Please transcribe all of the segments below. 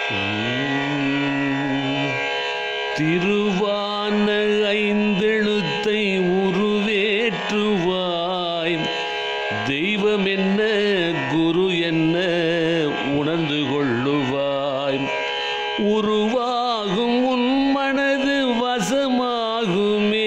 திருவான ஐந்தெழுத்தை உருவேற்றுவாய் தெய்வம் என்ன குரு என்ன உணர்ந்து கொள்ளுவாய் உருவாகும் உன் மனது வசமாகுமே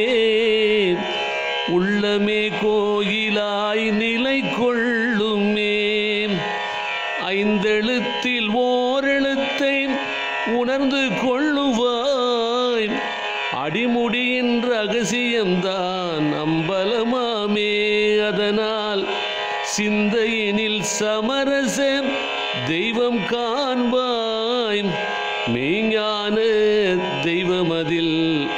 உள்ளமே கோயிலாய் நிலை கொள்ளுமே ஐந்தெழுத்தில் ஓரெழுத்தை உணர்ந்து கொள்ளுவாய் அடிமுடியின் ரகசியம்தான் அம்பலமாமே அதனால் சிந்தையினில் சமரச தெய்வம் காண்பாய் மெய்ஞான தெய்வமதில்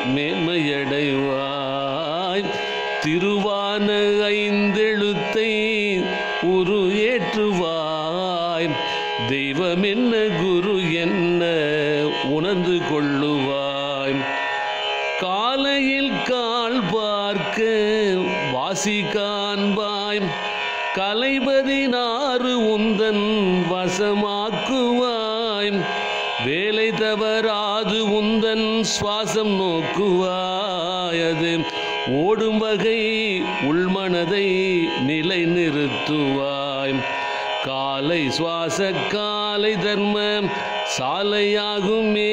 மேன்மையடைவாய் திருவான ஐந்தெழுத்தை உரு ஏற்றுவாய் தெய்வம் என்ன குரு என்ன உணர்ந்து கொள்ளுவாய் காலையில் கால் பார்க்க வாசி காண்பாய் கலைபதினாறு உந்தன் வசமாக்குவாய் வேலை தவறாது உந்தன் சுவாசம் நோக்குவாய் அது ஓடும் வகை உள்மனதை நிலை நிறுத்துவாய் காலை சுவாச காலை தர்ம சாலையாகுமே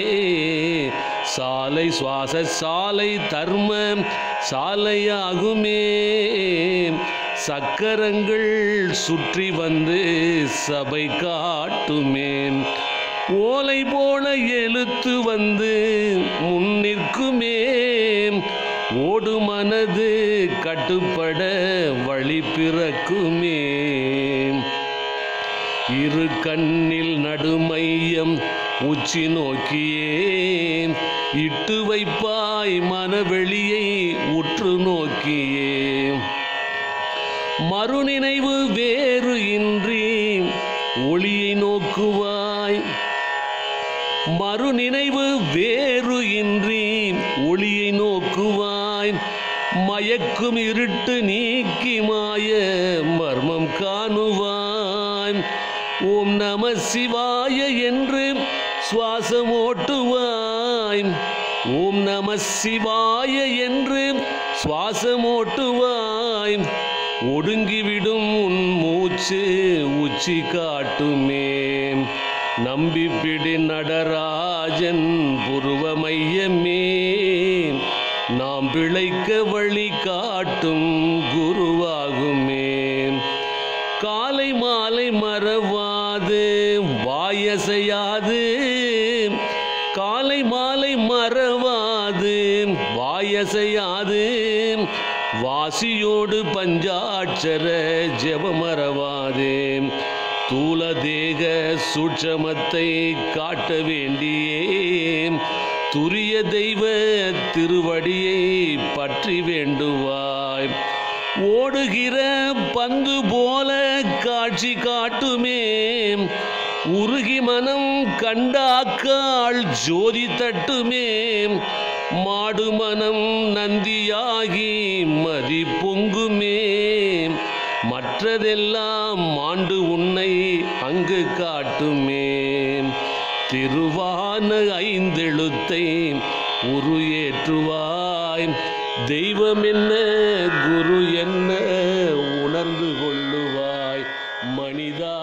சாலை சுவாச சாலை தர்ம சாலையாகுமே சக்கரங்கள் சுற்றி வந்து சபை காட்டுமே ஓலை போல எழுத்து வந்து முன்னிற்குமே ஓடு மனது கட்டுப்பட வழி பிறக்குமே இரு கண்ணில் நடுமையம் உச்சி நோக்கியே இட்டு வைப்பாய் மனவெளியை உற்று நோக்கியே மறுநினைவு வேறு இன்றி ஒளியை நோக்குவாய் மறுநினைவு வேறு இன்றி ஒளியை நோக்குவாய் மயக்கும் இருட்டு நீக்கி மாய மர்மம் காணுவாய் ஓம் நம சிவாய என்று சுவாசம் ஓட்டுவாய் ஓம் நம சிவாய என்று சுவாசம் ஓட்டுவாய் ஒடுங்கிவிடும் உன் மூச்சு உச்சி காட்டுமே நம்பிப்பிடி நடராஜன் புருவ மையமே நாம் பிழைக்க வழி காட்டும் குருவாகுமே காலை மாலை மறவாது வாயசையாது காலை மாலை மறவாது வாயசையாது வாசியோடு பஞ்சாட்சர ஜெபமறவாதே தூல தேக சூட்சமத்தை காட்ட வேண்டியே துரிய தெய்வ திருவடியை பற்றி வேண்டுவாய் ஓடுகிற பந்து போல காட்சி காட்டுமே உருகி மனம் கண்டாக்காள் ஜோதி தட்டுமே மாடு மனம் நந்தியாகி மதி பொங்குமே மற்றதெல்லாம் மாண்டு உன்னை அங்கு காட்டுமே திருவான ஐந்தெழுத்தை உரு ஏற்றுவாய் தெய்வம் என்ன குரு என்ன உணர்ந்து கொள்ளுவாய் மனிதா